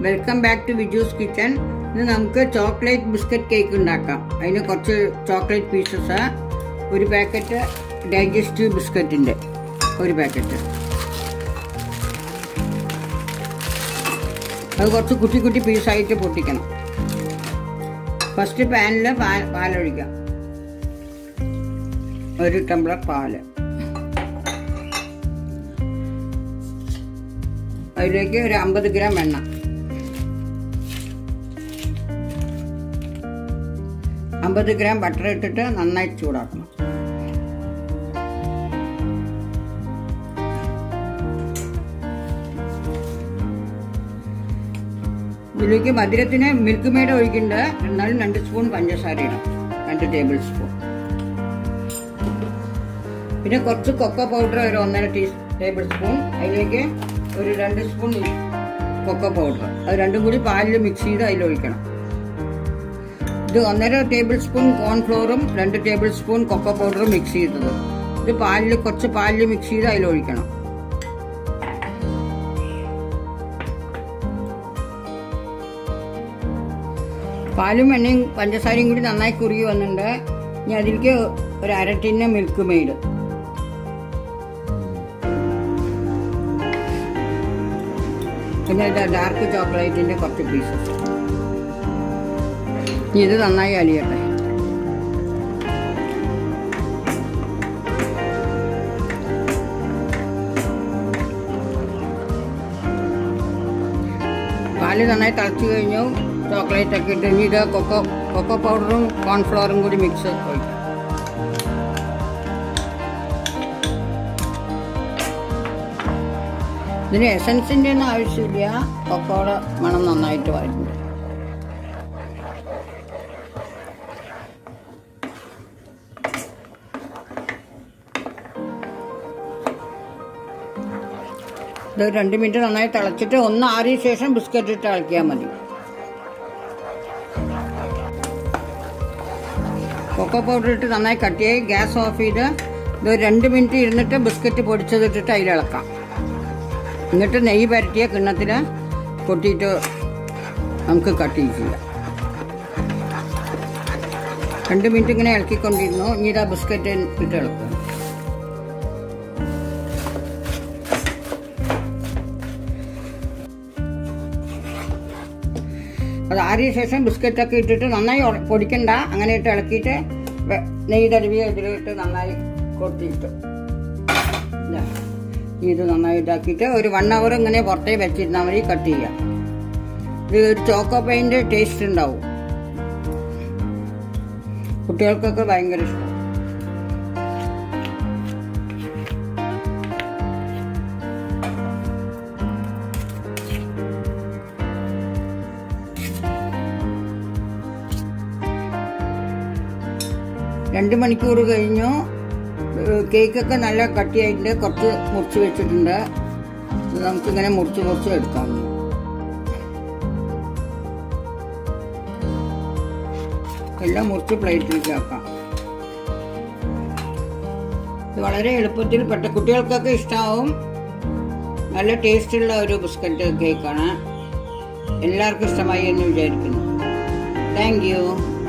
Welcome back to Viju's kitchen ഇന്ന് നമുക്ക് chocolate biscuit cake ഉണ്ടാക്കാം അതിന് കുറച്ച് ചോക്ലേറ്റ് പീസസ് ഒരു പാക്കറ്റ് ഡൈജസ്റ്റീവ് ബിസ്ക്കറ്റിൻ്റെ ഒരു പാക്കറ്റ് അത് കുറച്ച് കുട്ടി കുട്ടി പീസായിട്ട് പൊട്ടിക്കണം ഫസ്റ്റ് പാനിൽ പാൽ പാലൊഴിക്കാം ഒരു ടംബ്ലർ പാല് അതിലേക്ക് ഒരു അമ്പത് ഗ്രാം എണ്ണ അമ്പത് ഗ്രാം ബട്ടർ ഇട്ടിട്ട് നന്നായി ചൂടാക്കണം ഇതിലേക്ക് മധുരത്തിന് മിൽക്ക് മെയ്ഡ് ഒഴിക്കുന്നുണ്ട് എന്നാലും രണ്ട് സ്പൂൺ പഞ്ചസാര ഇടാം രണ്ട് ടേബിൾ സ്പൂൺ പിന്നെ കുറച്ച് കൊക്കോ പൗഡർ ഒരു ഒന്നര ടീ ടേബിൾ സ്പൂൺ അതിലേക്ക് ഒരു രണ്ട് സ്പൂൺ കൊക്കോ പൗഡർ അത് രണ്ടും കൂടി പാലിൽ മിക്സ് ചെയ്ത് അതിൽ ഒഴിക്കണം ഇത് ഒന്നര ടേബിൾ സ്പൂൺ കോൺഫ്ലോറും രണ്ട് ടേബിൾ സ്പൂൺ കൊക്കോ പൗഡറും മിക്സ് ചെയ്തത് ഇത് പാലിൽ കുറച്ച് പാലിൽ മിക്സ് ചെയ്ത് അതിൽ ഒഴിക്കണം പാലും എണ്ണയും പഞ്ചസാരയും കൂടി നന്നായി കുറുകി വന്നിട്ടുണ്ട് ഇനി അതിലേക്ക് ഒരു അര ടിന്ന് മിൽക്ക് മെയ്ഡ് പിന്നെ ഇത് ഡാർക്ക് ചോക്ലേറ്റിന്റെ കുറച്ച് പീസസ് ഇനി ഇത് നന്നായി അലിയട്ടെ പാല് നന്നായി തിളച്ചു കഴിഞ്ഞു ചോക്ലേറ്റ് ഒക്കെ ഇട്ട് ഇനി ഇത് കൊക്കോ കൊക്കോ പൗഡറും കോൺഫ്ലവറും കൂടി മിക്സ് ഒഴിക്കാം ഇതിന് എസൻസിന്റെ ഒന്നും ആവശ്യമില്ല കൊക്കോയുടെ മണം നന്നായിട്ട് വരുന്നുണ്ട് ഇത് രണ്ട് മിനിറ്റ് നന്നായി തിളച്ചിട്ട് ഒന്ന് ആറിയ ശേഷം ബിസ്ക്കറ്റ് ഇട്ട് ഇളക്കിയാൽ മതി കൊക്കോ പൗഡർ ഇട്ട് നന്നായി കട്ടിയായി ഗ്യാസ് ഓഫ് ചെയ്ത് ഇത് ഒരു രണ്ട് മിനിറ്റ് ഇരുന്നിട്ട് ബിസ്ക്കറ്റ് പൊടിച്ചതിട്ടിട്ട് അതിലിളക്കാം എന്നിട്ട് നെയ്യ് പരട്ടിയ കിണ്ണത്തിൽ കൊട്ടിയിട്ട് നമുക്ക് കട്ട് ചെയ്യാം രണ്ട് മിനിറ്റ് ഇങ്ങനെ ഇളക്കിക്കൊണ്ടിരുന്നു ഇനി ഇതാ ബിസ്ക്കറ്റ് ഇട്ട് ഇളക്കുക അത് ആറിയ ശേഷം ബിസ്ക്കറ്റൊക്കെ ഇട്ടിട്ട് നന്നായി ഉട- പൊടിക്കണ്ട അങ്ങനെ ഇട്ട് ഇളക്കിയിട്ട് വെ- നെയ്യ് തടവിയ ഇതിലിട്ട് നന്നായി കൊട്ടിയിട്ട് ഇതാ. ഇത് നന്നായി ഇതാക്കിയിട്ട് ഒരു വൺ അവർ ഇങ്ങനെ പുറത്തേ വെച്ചിരുന്നാൽ മതി കട്ട് ചെയ്യാം ഇത് ഒരു ചോക്കോ പൈൻ്റെ ടേസ്റ്റ് ഉണ്ടാവും കുട്ടികൾക്കൊക്കെ ഭയങ്കര ഇഷ്ടം രണ്ട് മണിക്കൂർ കഴിഞ്ഞു ഏഹ് കേക്കൊക്കെ നല്ല കട്ടിയായിട്ടുണ്ട് കുറച്ച് മുറിച്ച് വെച്ചിട്ടുണ്ട് ഇത് നമുക്കിങ്ങനെ മുറിച്ച് മുറിച്ച് എടുക്കാം എല്ലാം മുറിച്ച് പ്ലേറ്റിലേക്ക് ആക്കാം ഇത് വളരെ എളുപ്പത്തിൽ പെട്ട കുട്ടികൾക്കൊക്കെ ഇഷ്ടമാവും നല്ല ടേസ്റ്റുള്ള ഒരു ബിസ്ക്കറ്റ് കേക്കാണ് എല്ലാവർക്കും ഇഷ്ടമായി എന്ന് വിചാരിക്കുന്നു താങ്ക് യു